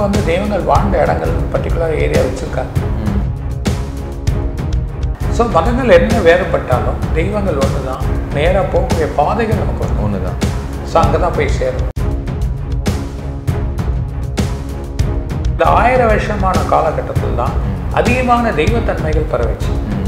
வந்து தெய்வங்கள் வாழ்ந்த இடங்கள் பர்டிகுலர் ஏரியா வச்சுருக்காங்க ம். ஸோ மதங்கள் என்ன வேறுபட்டாலும் தெய்வங்கள் ஒன்று தான் நேராக போகக்கூடிய பாதைகள் நமக்கு ஒன்று ஒண்ணுதான் ஸோ அங்கே தான் போய் சேரும் இந்த ஆயிரம் வருஷமான காலகட்டத்தில் தான் அதிகமான தெய்வத்தன்மைகள் பரவிச்சு ம்.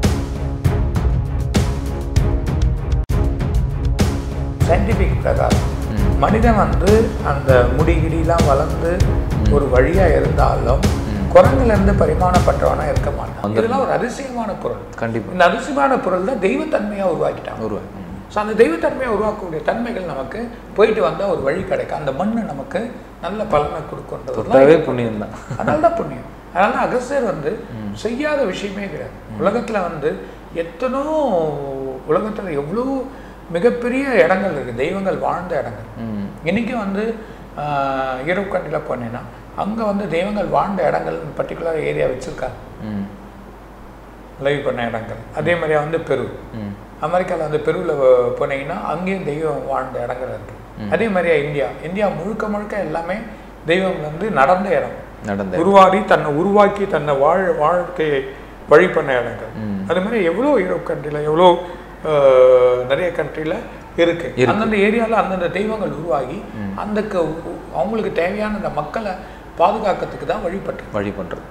சயின்டிஃபிக் பிரகாரம் ம். மனிதன் வந்து அந்த முடிகிடிலாம் வளர்ந்து ஒரு வழியா இருந்தாலும் குரங்குல இருந்து பரிமாணப்பட்டவனா இருக்க மாட்டான் இதெல்லாம் ஒரு அதிசயமான பொருள் கண்டிப்பா இந்த அதிசயமான பொருள் தான் தெய்வத்தன்மையா உருவாக்கிட்டாங்க உருவா ம். ஸோ அந்த தெய்வத்தன்மையை உருவாக்கக்கூடிய தன்மைகள் நமக்கு போயிட்டு வந்தால் ஒரு வழி கிடைக்கும் அந்த மண்ணு நமக்கு நல்ல பலனை கொடுக்குன்றது தொட்டாவே புண்ணியம் தான் அதனால தான் புண்ணியம் அதனால தான் அகஸ்தியர் வந்து செய்யாத விஷயமே கிடையாது உலகத்துல வந்து எத்தனோ உலகத்துல எவ்வளோ மிகப்பெரிய இடங்கள் இருக்கு தெய்வங்கள் வாழ்ந்த இடங்கள் ம். இன்னைக்கு வந்து ஆஹ், யூரோப் கண்ட்ரியில் போனீங்கன்னா அங்க வந்து தெய்வங்கள் வாழ்ந்த இடங்கள் பர்டிகுலர் ஏரியா வச்சிருக்காங்க ம். லைவ் பண்ண இடங்கள் அதே மாதிரியா வந்து பெரு ம். அமெரிக்காவில் வந்து பெருவில் போனீங்கன்னா அங்கேயும் தெய்வம் வாழ்ந்த இடங்கள் இருக்கு அதே மாதிரியா இந்தியா இந்தியா முழுக்க முழுக்க எல்லாமே தெய்வம் வந்து நடந்த இடம் நடந்த உருவாடி தன்னை உருவாக்கி தன்னை வாழ் வாழ்க்கையை வழி பண்ண இடங்கள் ம். அது மாதிரி எவ்வளோ யூரோப் கண்ட்ரியில் எவ்வளோ ஆஹ், நிறைய கண்ட்ரியில் இருக்கு அந்தந்த ஏரியாவில் அந்தந்த தெய்வங்கள் உருவாகி அந்த க- அவங்களுக்கு தேவையான அந்த மக்களை பாதுகாக்கிறதுக்கு தான் வழிபட்டு வழி பண்றது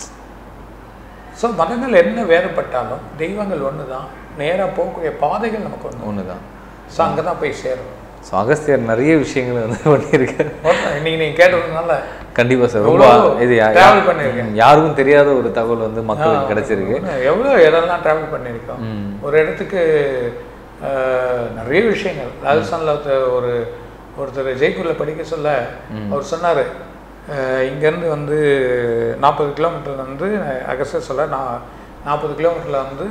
ஸோ மதங்கள் என்ன வேறுபட்டாலும் தெய்வங்கள் ஒன்று தான் நேராக போகக்கூடிய பாதைகள் நமக்கு ஒன்று ஒண்ணுதான் ஸோ அங்கே தான் போய் சேரும் ஸோ அகஸ்தியர் நிறைய விஷயங்களை வந்து பண்ணியிருக்காரு இன்னைக்கு நீங்கள் கேட்டதுனால கண்டிப்பா சார் ரொம்ப எவ்வளோ இது யா- travel பண்ணியிருக்கேன். ம், யாருக்கும் தெரியாத ஒரு தகவல் வந்து மக்களுக்கு கிடைச்சிருக்கு எவ்வளோ இதெல்லாம் ட்ராவல் பண்ணியிருக்கோம் ம். ஒரு இடத்துக்கு ஆஹ், நிறைய விஷயங்கள் ராஜஸ்தானில் ஒருத்தர் ஒரு ஒருத்தர் ஜெய்ப்பூரில் படிக்க சொல்ல அவர் சொன்னார் இங்கேருந்து வந்து நாற்பது கிலோமீட்டர் வந்து அகஸ்டர் சொல்ல நான் நாற்பது கிலோமீட்டரில் வந்து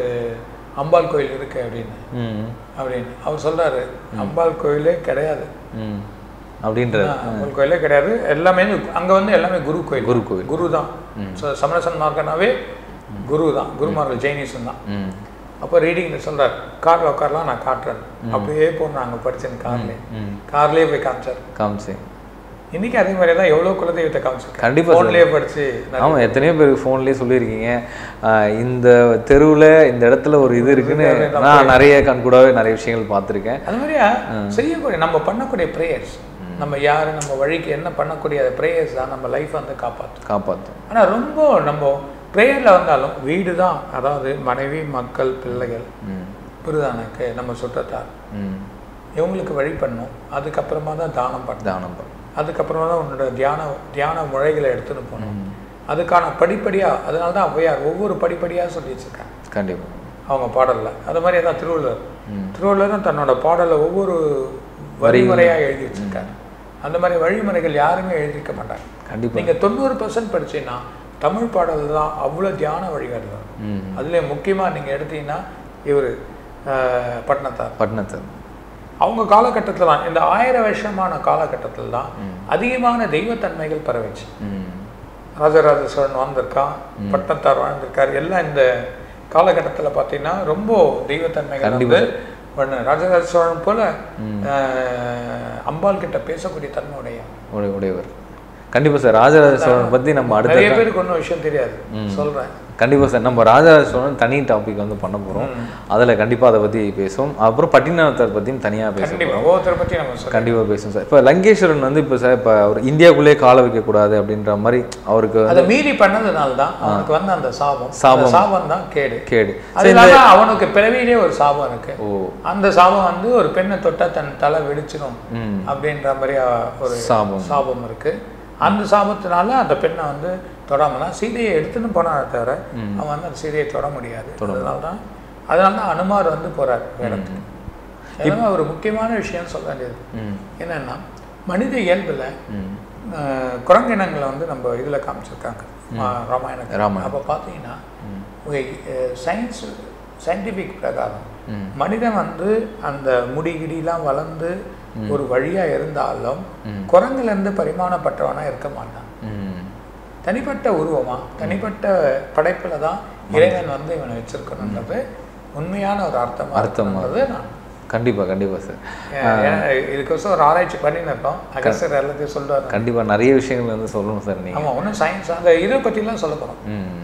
அம்பாள் கோயில் இருக்கு அப்படின்னு ம் அப்படின்னு அவர் சொல்றாரு அம்பாள் கோயிலே கிடையாது ம் அப்படின்றது அம்பாள் கோயிலே கிடையாது எல்லாமே அங்கே வந்து எல்லாமே குரு கோயில் குரு கோயில். குரு தான் ஸோ சமணசன் மார்க்கனாவே குரு தான் குருமார்கள் ஜெயினிசம் தான் ம் அப்போ ரீடிங்கில் சொல்றாரு காரில் உட்காரலாம் நான் காட்டுறேன் அப்படியே போனோம் அங்கே படிச்சேன் கார்லேயே ம் கார்லேயே போய் காமிச்சார் காமிச்சு இன்னைக்கு அதே மாதிரி தான் எவ்வளோ குலதெய்வத்தை காமிச்சிருக்கேன் கண்டிப்பா சார். ஃபோன்லேயே படிச்சு நான் ஆமா எத்தனையோ பேருக்கு ஃபோன்லேயே சொல்லியிருக்கீங்க ஆஹ் இந்த தெருவுல இந்த இடத்துல ஒரு இது இருக்குன்னு நான் நிறைய கண்கூடாவே நிறைய விஷயங்கள் பார்த்துருக்கேன் அது மாதிரியா செய்யக்கூடிய நம்ம பண்ணக்கூடிய ப்ரேயர்ஸ் நம்ம யார் நம்ம வழிக்கு என்ன பண்ணக்கூடிய ப்ரேயர்ஸ் தான் நம்ம லைஃப் வந்து காப்பாற்றும் காப்பாற்றும் ஆனா ரொம்ப நம்ம ப்ரேயரில் வந்தாலும் வீடு தான் அதாவது மனைவி மக்கள் பிள்ளைகள் ம் புரிதானக்கு நம்ம சுற்றத்தார் ம் இவங்களுக்கு வழி பண்ணும் அதுக்கப்புறமா தான் தானம் பண்ணணும் தானம் பண்ணு. அதுக்கப்புறமா தான் உன்னோட தியான தியான முறைகளை எடுத்துன்னு போகணும் அதுக்கான படிப்படியா அதனால தான் ஔவையார் ஒவ்வொரு படிப்படியா சொல்லி வச்சிருக்காங்க கண்டிப்பா அவங்க பாடல்ல அது மாதிரி தான் திருவள்ளுவர் ம். திருவள்ளுவரும் தன்னோட பாடல்ல ஒவ்வொரு வரிமுறையா எழுதி வச்சிருக்காரு அந்த மாதிரி வழிமுறைகள் யாருமே எழுதிக்க மாட்டாங்க கண்டிப்பா நீங்க தொண்ணூறு பர்சன்ட் படிச்சீங்கன்னா தமிழ் பாடல் தான் அவ்வளோ தியான வழிகள் தான் ம் அதுல முக்கியமா நீங்க எடுத்தீங்கன்னா இவர் பட்னத்தார் பட்னத்தை அவங்க காலகட்டத்தில் தான் இந்த ஆயிரம் வருஷமான காலகட்டத்தில் தான் அதிகமான தெய்வத்தன்மைகள் பரவிச்சு ம் ராஜராஜ சோழன் வாழ்ந்திருக்கான் பட்டத்தார் வாழ்ந்திருக்கார் எல்லாம் இந்த காலகட்டத்தில் பார்த்தீங்கன்னா ரொம்ப தெய்வத்தன்மைகள் வந்து பண்ண ராஜராஜ சோழன் போல அஹ், அம்பாள் கிட்ட பேசக்கூடிய தன்மை உடைய உடைய உடையவர் கண்டிப்பா சார் ராஜராஜ சோழன் பத்தி நம்ம அடுத்த நிறைய பேருக்கு ஒன்றும் விஷயம் தெரியாது சொல்றேன் கண்டிப்பா சார் நம்ம ராஜராஜ சோழன் தனி டாபிக் வந்து பண்ண போறோம் அதுல கண்டிப்பா அதை பத்தி பேசுவோம் அப்புறம் பட்டினத்தார் பத்தியும் தனியா பேசுவோம் கண்டிப்பா ஒவ்வொருத்தரை பத்தி நம்ம சொல்றோம் கண்டிப்பா பேசுவோம் சார் இப்போ லங்கேஸ்வரன் வந்து இப்போ சார் இப்போ அவர் இந்தியாவுக்குள்ளே கால வைக்கக்கூடாது அப்படின்ற மாதிரி அவருக்கு அதை மீறி பண்ணதுனால தான் அவனுக்கு வந்து அந்த சாபம் சாபம். அந்த சாபம் தான் கேடு கேடு அது இல்லாம அவனுக்கு பிறவியிலே ஒரு சாபம் இருக்கு ஓ அந்த சாபம் வந்து ஒரு பெண்ணை தொட்டா தன் தலை வெடிச்சிடும் ம் அப்படின்ற மாதிரி அஹ், ஒரு சாபம் சாபம் இருக்கு அந்த சாபத்தினால அந்த பெண்ணை வந்து தொடாம தான் சீதையை எடுத்துன்னு போனானே தவிர அவன் வந்து அந்த சீதையை தொட முடியாது அதனால தான் அதனால தான் அனுமார் வந்து போறார் வேடத்துக்கு எல்லாமே ஒரு முக்கியமான விஷயம் சொல்ல வேண்டியது ம் என்னன்னா மனித இயல்புல ம் அஹ், குரங்கினங்களை வந்து நம்ம இதுல காமிச்சிருக்காங்க ராமாயணம் ராமாயணம். அப்போ பார்த்தீங்கன்னா சயின்ஸ் சயின்டிஃபிக் பிரகாரம் ம். மனிதன் வந்து அந்த முடிகிடிலாம் வளர்ந்து ஒரு வழியா இருந்தாலும் குரங்குல இருந்து பரிமாணப்பட்டவனா இருக்க மாட்டான் ம் தனிப்பட்ட உருவமா தனிப்பட்ட படைப்புல தான் இறைவன் வந்து இவனை வச்சிருக்கணுன்றது உண்மையான ஒரு அர்த்தம் அர்த்தமா. அர்த்தம்ன்றது நான் கண்டிப்பாக கண்டிப்பாக சார் ஏன்னா, இதுக்கோசம் ஒரு ஆராய்ச்சி பண்ணின்னு இருக்கோம் அகஸ்டர் எல்லாத்தையும் சொல்லுவார் கண்டிப்பாக நிறைய விஷயங்கள் வந்து சொல்லணும் சார் நீங்கள் ஆமாம் ஒன்றும் சயின்ஸ் அந்த இதை பற்றிலாம் சொல்ல போகிறோம் ம்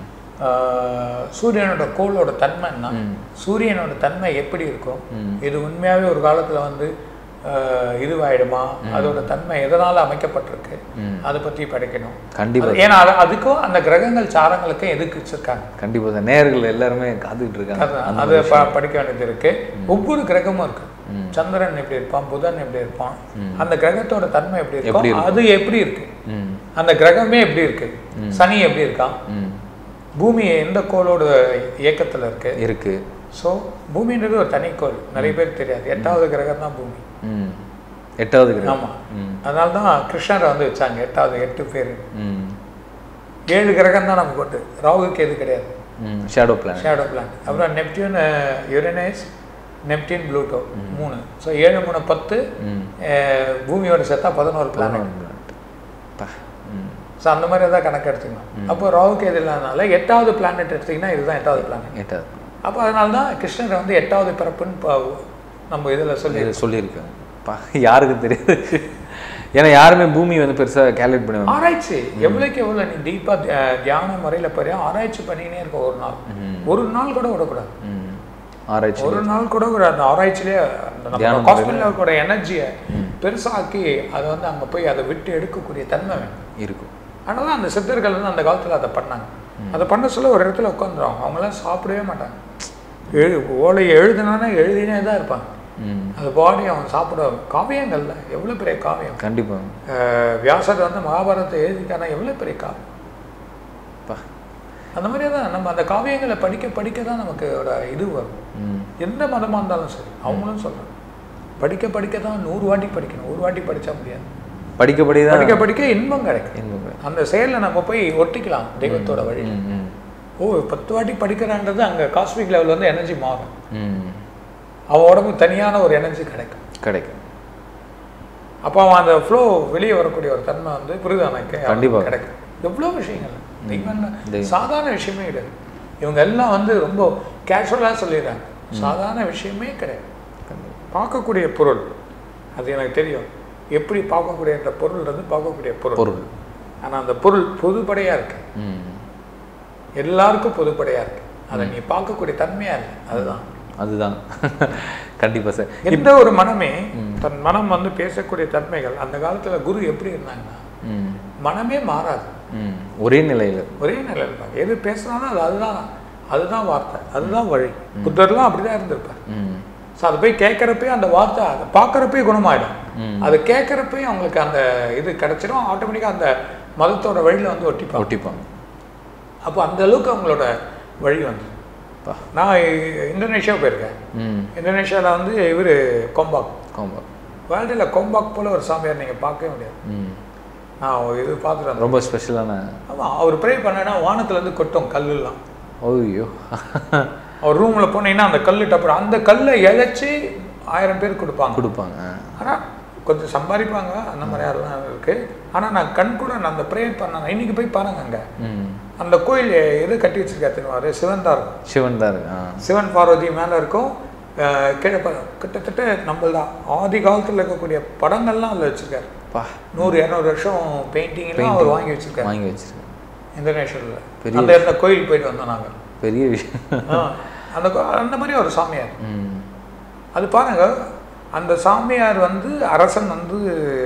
சூரியனோட கோளோட தன்மைன்னா சூரியனோட தன்மை எப்படி இருக்கும் இது உண்மையாகவே ஒரு காலத்தில் வந்து ஆஹ், இதுவாயிடுமா அதோட தன்மை எதனால் அமைக்கப்பட்டிருக்கு அதை பற்றி படிக்கணும் கண்டிப்பாக அது- ஏன்னா அது- அதுக்கும் அந்த கிரகங்கள் சாரங்களுக்கும் எதுக்கு வச்சிருக்காங்க கண்டிப்பாக சார் நேயர்கள் எல்லாருமே காத்துக்கிட்டு இருக்காங்க அது அது ப- படிக்க வேண்டியது இருக்கு ஒவ்வொரு கிரகமும் இருக்கு சந்திரன் எப்படி இருப்பான் புதன் எப்படி இருப்பான் அந்த கிரகத்தோட தன்மை எப்படி இருக்கும் அது எப்படி இருக்கு ம் அந்த கிரகமே எப்படி இருக்கு சனி எப்படி இருக்கான் ம் பூமி எந்த கோளோட இயக்கத்துல இருக்கு இருக்கு ஸோ பூமின்றது ஒரு தனிக்கோள் நிறைய பேருக்கு தெரியாது எட்டாவது கிரகம் தான் பூமி ம் எட்டாவது கிரகம் ஆமா ம் அதனால தான் கிருஷ்ணரை வந்து வச்சாங்க எட்டாவது எட்டு பேர் ம் ஏழு கிரகம் தான் நமக்கு உண்டு ராகுக்கு எது கிடையாது ம் ஷேடோ பிளான் ஷேடோ பிளான் அப்புறம் நெப்டியூன் யுரேனஸ் நெப்டியூன் ப்ளூட்டோ மூணு ஸோ ஏழு மூணு பத்து ம் அஹ், பூமியோட சேர்த்தா பதினோரு பிளானட் பா ம் ஸோ அந்த மாதிரி தான் கணக்கு எடுத்துக்கணும் அப்போ ராகுக்கு எது இல்லாதனால எட்டாவது பிளானட் எடுத்திங்கன்னா இதுதான் எட்டாவது பிளானட் எட்டாவது அப்போ அதனால தான் கிருஷ்ணர் வந்து எட்டாவது பிறப்புன்னு ப- நம்ம இதில் சொல்லி இது சொல்லியிருக்காங்க பா யாருக்கு தெரியாது ஏன்னா யாருமே பூமி வந்து பெருசாக கேல்குலேட் பண்ணி ஆராய்ச்சி எவ்வளோக்கு எவ்வளோ நீ டீப்பாக தியான முறையில் போறியா ஆராய்ச்சி பண்ணினே இருக்க ஒரு நாள் ஒரு நாள் கூட விடக்கூடாது ம் ஆராய்ச்சி ஒரு நாள் கூட ஒரு அந்த ஆராய்ச்சியிலே அந்த நம்ம தியானம் காஸ்மெட்டில் கூட எனர்ஜியை பெருசாக்கி அதை வந்து அங்கே போய் அதை விட்டு எடுக்கக்கூடிய தன்மை வேணும் இருக்கும் அதனால அந்த சித்தர்கள் வந்து அந்த காலத்தில் அதை பண்ணாங்க அதை பண்ண சொல்ல ஒரு இடத்துல உட்காந்துருவாங்க அவங்களாம் சாப்பிடவே மாட்டாங்க எழு ஓலையை எழுதுனானா எழுதினே தான் இருப்பாங்க ம் அது பாடி அவன் சாப்பிட காவியங்கள்ல எவ்வளோ பெரிய காவியம் கண்டிப்பாக அஹ் வியாசர் வந்து மகாபாரதத்தை எழுதிக்கான எவ்வளோ பெரிய காவியம் பா அந்த மாதிரியே தான் நம்ம அந்த காவியங்களை படிக்க படிக்க தான் நமக்கு ஒரு இது வரும் ம் எந்த மதமாக இருந்தாலும் சரி அவங்களும் சொல்கிறாங்க படிக்க படிக்க தான் நூறு வாட்டி படிக்கணும் ஒரு வாட்டி படிச்சா முடியாது படிக்கப்படி தான் படிக்க படிக்க இன்பம் கிடைக்கும் இன்பம் அந்த செயலில் நம்ம போய் ஒட்டிக்கலாம் தெய்வத்தோட வழி ம் ம் ஓ பத்து வாட்டி படிக்கிறான்றது அங்கே காஸ்மிக் லெவலில் வந்து எனர்ஜி மாறும் ம் அவன் உடம்புக்கு தனியான ஒரு எனர்ஜி கிடைக்கும் கிடைக்கும் அப்போ அவன் அந்த ஃப்ளோ வெளியே வரக்கூடிய ஒரு தன்மை வந்து புரிதானக்கு கண்டிப்பா. கிடைக்கும் எவ்வளோ விஷயங்கள் தெய்வம் தெய்வம். சாதாரண விஷயமே கிடையாது இவங்க எல்லாம் வந்து ரொம்ப கேஷுவலாக சொல்லிடுறாங்க சாதாரண விஷயமே கிடையாது பார்க்கக்கூடிய பொருள் அது எனக்கு தெரியும் எப்படி பார்க்கக்கூடிய அந்த பொருள் வந்து பார்க்கக்கூடிய பொருள் பொருள் ஆனால் அந்த பொருள் பொதுப்படையாக இருக்கு ம் எல்லாருக்கும் பொதுப்படையாக இருக்கு அதை நீ பார்க்கக்கூடிய தன்மையாக இல்லை அதுதான் அதுதான் கண்டிப்பாக சார் எந்த ஒரு மனமே தன் மனம் வந்து பேசக்கூடிய தன்மைகள் அந்த காலத்துல குரு எப்படி இருந்தாங்கன்னா ம் மனமே மாறாது ம் ஒரே நிலையில் ஒரே நிலையில் இருப்பாங்க எது பேசுனாலும் அது அதுதான் அதுதான் வார்த்தை அதுதான் வழி புத்தர்லாம் அப்படிதான் இருந்திருப்பார் ம் ஸோ அதை போய் கேட்குறப்பே அந்த வார்த்தை அதை பார்க்குறப்பே குணமாயிடும் ம். அது கேட்குறப்பே அவங்களுக்கு அந்த இது கிடைச்சிடும் ஆட்டோமேட்டிக்காக அந்த மதத்தோட வழியில் வந்து ஒட்டிப்பாங்க ஒட்டிப்பாங்க அப்போ அந்த அளவுக்கு அவங்களோட வழி வந்து பா நான் இ- இந்தோனேஷியா போயிருக்கேன் ம் இந்தோனேஷியாவில் வந்து இவர் கொம்பாக் கோம்பா வேர்ல்டில் கொம்பாக் போல ஒரு சாமியார் நீங்கள் பார்க்கவே முடியாது ம் நான் ஒரு இது பார்த்துட்டு வந்தேன் ரொம்ப ஸ்பெஷலான ஆமாம் அவர் ப்ரே பண்ணனா வானத்துலேருந்து கொட்டும் கல்லுலாம் ஓய்யோ அவர் ரூமில் போனீங்கன்னா அந்த கல் டப்புறம் அந்த கல்லை இழைச்சி ஆயிரம் பேர் கொடுப்பாங்க கொடுப்பாங்க ஆனால் கொஞ்சம் சம்பாதிப்பாங்க அந்த மாதிரி அதெல்லாம் இருக்குது ஆனால் நான் கண் கூட நான் அந்த ப்ரேயர் பண்ணேன் இன்னைக்கு போய் பாருங்க அங்கே ம் அந்த கோயில் எது கட்டி வச்சிருக்கா தெரியுமா சிவன் தான் இருக்கும் சிவன் தான் இருக்கு ஆ சிவன் பார்வதி மேலே இருக்கும் அஹ் கீழே ப- கிட்டத்தட்ட நம்மள்தான் ஆதி காலத்தில் இருக்கக்கூடிய படங்கள்லாம் அதில் வச்சிருக்காரு பா நூறு இரநூறு வருஷம் பெயிண்டிங் எல்லாம் அவர் வாங்கி வச்சிருக்காரு வாங்கி வச்சிருக்கேன் இந்தோனேஷியாவில் பெரிய அந்த இடத்துல கோயில் போயிட்டு வந்தோம் நாங்கள் பெரிய விஷயம் ஆ, அந்த கோ- அந்த மாதிரி ஒரு சாமியார் ம் அது பாருங்க அந்த சாமியார் வந்து அரசன் வந்து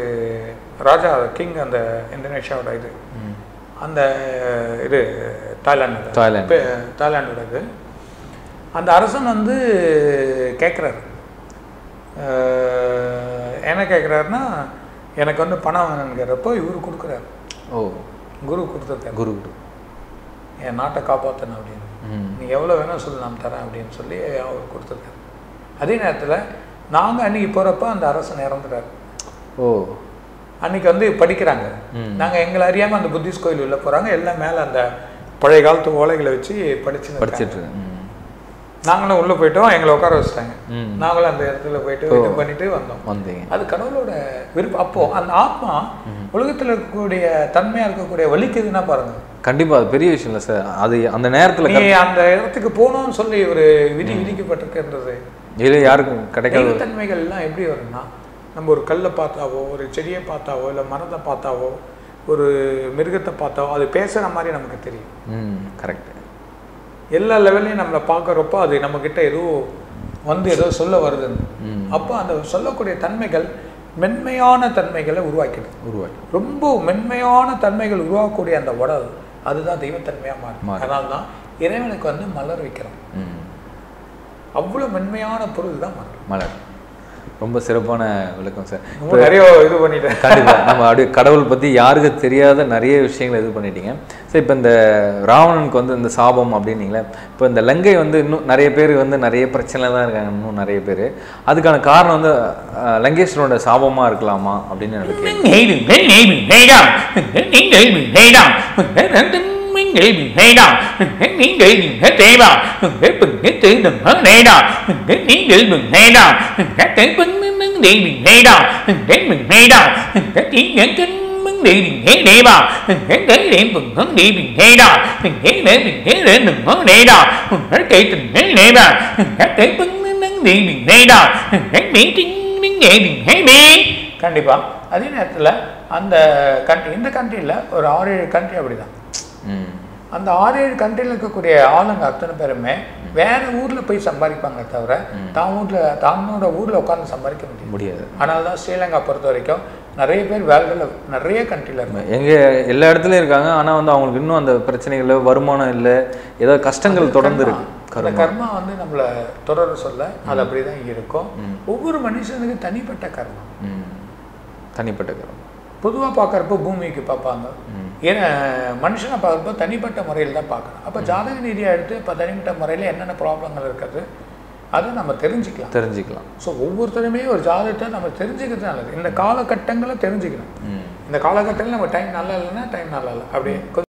ராஜா கிங் அந்த இந்தோனேஷியாவோட இது ம் அந்த இது தாய்லாந்து தாய்லாந்து. தாய்லாண்டோட இது அந்த அரசன் வந்து கேட்குறாரு என்ன கேட்குறாருன்னா எனக்கு வந்து பணம் வேணுங்கிறப்போ இவர் கொடுக்குறாரு ஓ குரு கொடுத்துருக்காரு குரு குரு என் நாட்டை காப்பாற்றணும் அப்படின்னு ம் நீ எவ்வளோ வேணும் சொல்லி நான் தரேன் அப்படின்னு சொல்லி அவர் கொடுத்துருக்காரு அதே நேரத்தில் நாங்கள் அன்னைக்கு போகிறப்ப அந்த அரசன் இறந்துட்டார் ஓ அன்னைக்கு வந்து படிக்கிறாங்க ம். நாங்கள் எங்களை அறியாமல் அந்த புத்திஸ்ட் கோயில் உள்ள போகிறாங்க எல்லாம் மேலே அந்த பழைய காலத்து ஓலைகளை வச்சு படிச்சு படிச்சிட்டு இருக்கேன் ம் நாங்களும் உள்ளே போயிட்டோம் எங்களை உட்கார வச்சுட்டாங்க ம் நாங்களும் அந்த இடத்துல போயிட்டு இது பண்ணிட்டு வந்தோம் வந்தீங்க அது கடவுளோட விருப்பம் அப்போ அந்த ஆத்மா உலகத்தில் இருக்கக்கூடிய தன்மையாக இருக்கக்கூடிய வலிக்குதுன்னா பாருங்க கண்டிப்பா அது பெரிய விஷயம் இல்லை சார் அது அந்த நேரத்துல நீ அந்த இடத்துக்கு போகணும்னு சொல்லி ஒரு விதி விதிக்கப்பட்டிருக்கின்றது இல்லை யாருக்கும் கிடைக்காத தெய்வத்தன்மைகள் எல்லாம் எப்படி வரும்னா நம்ம ஒரு கல்லை பார்த்தாவோ ஒரு செடியை பார்த்தாவோ இல்லை மரத்தை பார்த்தாவோ ஒரு மிருகத்தை பார்த்தாவோ அது பேசுகிற மாதிரி நமக்கு தெரியும் ம் கரெக்ட் எல்லா லெவல்லையும் நம்மளை பார்க்குறப்போ அது நம்மக்கிட்ட ஏதோ வந்து ஏதோ சொல்ல வருதுன்னு ம் அப்போ அந்த சொல்லக்கூடிய தன்மைகள் மென்மையான தன்மைகளை உருவாக்கிடுது உருவாக்கி ரொம்ப மென்மையான தன்மைகள் உருவாக்கக்கூடிய அந்த உடல் அதுதான் தெய்வத்தன்மையாக மாறும் மாறும். அதனால தான் இறைவனுக்கு வந்து மலர் வைக்கிறோம் ம் அவ்வளோ மென்மையான பொருள் தான் மலர் மலர் ரொம்ப சிறப்பான விளக்கம் சார் ரொம்ப நிறைய இது பண்ணிட்டேன் கண்டிப்பா நம்ம அப்படியே கடவுள் பத்தி யாருக்கு தெரியாத நிறைய விஷயங்களை இது பண்ணிட்டீங்க சரி இப்போ இந்த ராவணனுக்கு வந்து இந்த சாபம் அப்படின்னீங்களே இப்போ இந்த லங்கை வந்து இன்னும் நிறைய பேர் வந்து நிறைய பிரச்சனை தான் இருக்காங்க இன்னும் நிறைய பேர் அதுக்கான காரணம் வந்து அஹ், லங்கேஸ்வரனோட சாபமா இருக்கலாமா அப்படின்னு எனக்கு கேள்வி. கண்டிப்பா அதே நேரத்துல அந்த கண்ட்ரி இந்த கண்ட்ரியில் ஒரு ஆறு ஏழு கண்ட்ரி அப்படிதான் ம் அந்த ஆறு ஏழு கண்ட்ரியில் இருக்கக்கூடிய ஆளுங்க அத்தனை பேருமே வேற ஊர்ல போய் சம்பாதிப்பாங்க தவிர தான் ஊர்ல தன்னோட ஊர்ல உட்கார்ந்து சம்பாதிக்க முடியும் முடியாது ஆனால் தான் ஸ்ரீலங்கா பொறுத்த வரைக்கும் நிறைய பேர் வேலைகள் நிறைய கண்ட்ரியில் இருக்காங்க எங்க எல்லா இடத்துலயும் இருக்காங்க ஆனா வந்து அவங்களுக்கு இன்னும் அந்த பிரச்சனைகள் இல்லை, வருமானம் இல்லை ஏதாவது கஷ்டங்கள் தொடர்ந்து இருக்கு அந்த கர்மா வந்து நம்மளை தொடர சொல்ல அது அப்படிதான் இருக்கும் ஒவ்வொரு மனுஷனுக்கு தனிப்பட்ட கர்மா ம் தனிப்பட்ட கரம் பொதுவா பார்க்கறப்போ பூமிக்கு பார்ப்பாங்க ஏன்னா மனுஷனை பார்க்குறப்போ தனிப்பட்ட முறையில் தான் பார்க்கணும் அப்போ ஜாதக ரீதியாக எடுத்து இப்போ தனிப்பட்ட முறையில் என்னென்ன ப்ராப்ளங்கள் இருக்குது அதை நம்ம தெரிஞ்சுக்கலாம் தெரிஞ்சுக்கலாம் ஸோ ஒவ்வொருத்தருமே ஒரு ஜாதகத்தை நம்ம தெரிஞ்சுக்கிறது நல்லது இந்த காலகட்டங்களை தெரிஞ்சுக்கணும் ம் இந்த காலகட்டத்தில் நம்ம டைம் நல்லா இல்லைன்னா டைம் நல்லா இல்லை அப்படியே